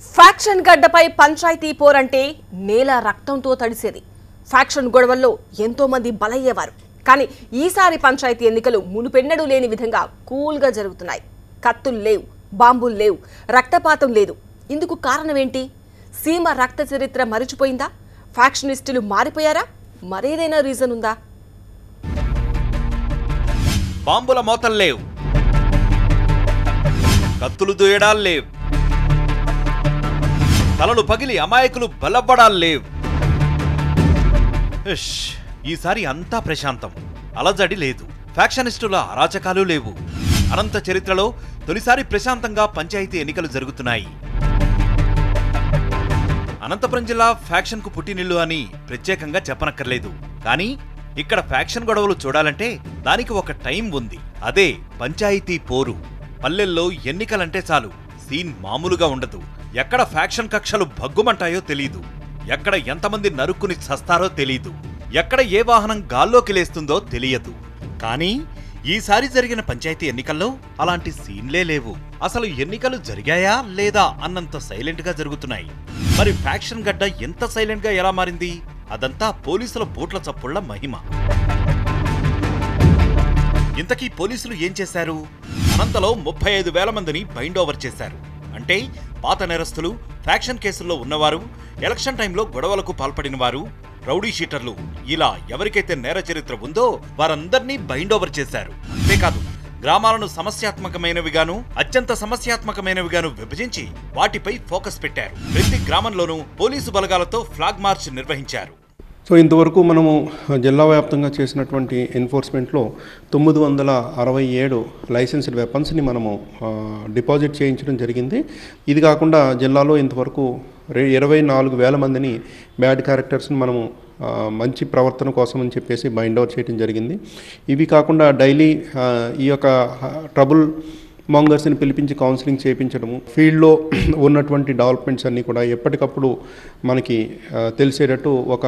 faction గడ్డపై పంచాయతీ పోరంటే నేల రక్తంతో తడిసేది ఫ్యాక్షన్ గొడవల్లో ఎంతో మంది బలయ్యేవారు కానీ ఈసారి పంచాయతీ ఎన్నికలు మునుపెన్నడూ లేని విధంగా కూల్గా జరుగుతున్నాయి కత్తులు లేవు బాంబులు లేవు రక్తపాతం లేదు ఇందుకు కారణమేంటి సీమ రక్త చరిత్ర మరిచిపోయిందా ఫ్యాక్షనిస్టులు మారిపోయారా మరేదైనా రీజన్ ఉందా బాంబుల మోతలు లేవు కత్తులు దూయడాలు లేవు తలలు పగిలి అమాయకులు బలవ్వడాలు లేవు ఇష్, ఈసారి అంతా ప్రశాంతం అలజడి లేదు ఫ్యాక్షనిస్టుల అరాచకాలు లేవు అనంత చరిత్రలో తొలిసారి ప్రశాంతంగా పంచాయతీ ఎన్నికలు జరుగుతున్నాయి అనంతపురం జిల్లా ఫ్యాక్షన్ కు పుట్టినిల్లు అని ప్రత్యేకంగా చెప్పనక్కర్లేదు కానీ ఇక్కడ ఫ్యాక్షన్ గొడవలు చూడాలంటే దానికి ఒక టైం ఉంది అదే పంచాయతీ పోరు పల్లెల్లో ఎన్నికలంటే చాలు సీన్ మామూలుగా ఉండదు ఎక్కడ ఫ్యాక్షన్ కక్షలు భగ్గుమంటాయో తెలీదు ఎక్కడ ఎంతమంది నరుక్కుని చస్తారో తెలీదు ఎక్కడ ఏ వాహనం గాల్లోకి లేస్తుందో తెలియదు కానీ ఈసారి జరిగిన పంచాయతీ ఎన్నికల్లో అలాంటి సీన్లే లేవు అసలు ఎన్నికలు జరిగాయా లేదా అన్నంత సైలెంట్ గా జరుగుతున్నాయి మరి ఫ్యాక్షన్ గడ్డ ఎంత సైలెంట్ గా ఎలా మారింది అదంతా పోలీసుల బూట్ల చప్పుళ్ల మహిమ ఇంతకీ పోలీసులు ఏం చేశారు అనంతలో ముప్పై ఐదు వేల మందిని బైండ్ ఓవర్ చేశారు అంటే పాత నేరస్తులు ఫ్యాక్షన్ కేసుల్లో ఉన్నవారు ఎలక్షన్ టైంలో గొడవలకు పాల్పడిన వారు రౌడీ షీటర్లు ఇలా ఎవరికైతే నేర చరిత్ర ఉందో వారందర్నీ బైండ్ ఓవర్ చేశారు అంతేకాదు గ్రామాలను సమస్యాత్మకమైనవిగాను అత్యంత సమస్యాత్మకమైనవిగాను విభజించి వాటిపై ఫోకస్ పెట్టారు ప్రతి గ్రామంలోనూ పోలీసు బలగాలతో ఫ్లాగ్ మార్చ్ నిర్వహించారు సో ఇంతవరకు మనము జిల్లా వ్యాప్తంగా చేసినటువంటి ఎన్ఫోర్స్మెంట్లో తొమ్మిది వందల అరవై ఏడు లైసెన్స్డ్ వెపన్స్ని మనము ఆ, డిపాజిట్ చేయించడం జరిగింది ఇది కాకుండా జిల్లాలో ఇంతవరకు రె ఇరవై నాలుగు వేల మందిని బ్యాడ్ క్యారెక్టర్స్ని మనము ఆ, మంచి ప్రవర్తన కోసం అని చెప్పేసి బైండ్ అవుట్ చేయడం జరిగింది ఇవి కాకుండా డైలీ ఆ, ఈ యొక్క ట్రబుల్ మాంగర్స్ని పిలిపించి కౌన్సిలింగ్ చేయించడము ఫీల్డ్లో ఉన్నటువంటి డెవలప్మెంట్స్ అన్నీ కూడా ఎప్పటికప్పుడు మనకి ఆ, తెలిసేటట్టు ఒక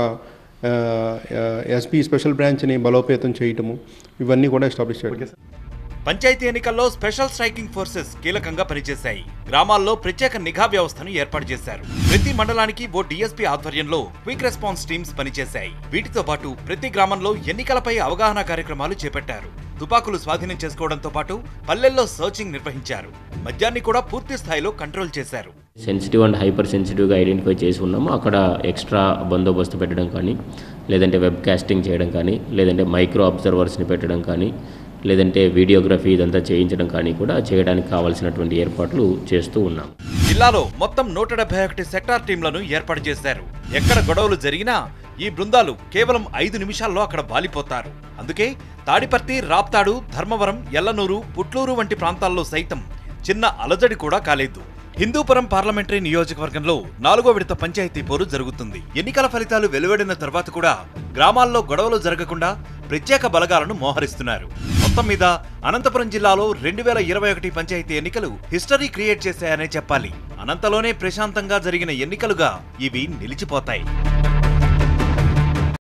ఎస్పీ స్పెషల్ బ్రాంచ్ని బలోపేతం చేయటము ఇవన్నీ కూడా ఎస్టాబ్లిష్ చేయడం పంచాయతీ ఎన్నికల్లో స్పెషల్ స్ట్రైకింగ్ ఫోర్సెస్ కీలకంగా పనిచేశాయి గ్రామాల్లో ప్రత్యేక నిఘా వ్యవస్థను ఏర్పాటు చేశారు ప్రతి మండలానికి ఓ డీఎస్పీ ఆధ్వర్యంలో క్విక్ రెస్పాన్స్ టీమ్స్ పనిచేశాయి వీటితో పాటు ప్రతి గ్రామంలో ఎన్నికలపై అవగాహన కార్యక్రమాలు చేపట్టారు తుపాకులు స్వాధీనం చేసుకోవడంతో పాటు పల్లెల్లో సర్చింగ్ నిర్వహించారు మద్యాన్ని కూడా పూర్తి స్థాయిలో కంట్రోల్ చేశారు సెన్సిటివ్ అండ్ హైపర్ సెన్సిటివ్గా ఐడెంటిఫై చేసి ఉన్నాము అక్కడ ఎక్స్ట్రా బందోబస్తు పెట్టడం కానీ లేదంటే వెబ్ కాస్టింగ్ చేయడం కానీ లేదంటే మైక్రో అబ్జర్వర్స్ని పెట్టడం కానీ లేదంటే వీడియోగ్రఫీ ఇదంతా చేయించడం కానీ కూడా చేయడానికి కావాల్సినటువంటి ఏర్పాట్లు చేస్తూ ఉన్నాం జిల్లాలో మొత్తం నూట డెబ్బై ఒకటి సెక్టార్ టీంలను ఏర్పాటు చేశారు ఎక్కడ గొడవలు జరిగినా ఈ బృందాలు కేవలం ఐదు నిమిషాల్లో అక్కడ వాలిపోతారు అందుకే తాడిపర్తి రాప్తాడు ధర్మవరం ఎల్లనూరు పుట్లూరు వంటి ప్రాంతాల్లో సైతం చిన్న అలజడి కూడా కాలేదు హిందూపురం పార్లమెంటరీ నియోజకవర్గంలో నాలుగో విడత పంచాయతీ పోరు జరుగుతుంది ఎన్నికల ఫలితాలు వెలువడిన తర్వాత కూడా గ్రామాల్లో గొడవలు జరగకుండా ప్రత్యేక బలగాలను మోహరిస్తున్నారు మొత్తం మీద అనంతపురం జిల్లాలో రెండు వేల ఇరవై ఒకటి పంచాయతీ ఎన్నికలు హిస్టరీ క్రియేట్ చేశాయనే చెప్పాలి అనంతలోనే ప్రశాంతంగా జరిగిన ఎన్నికలుగా ఇవి నిలిచిపోతాయి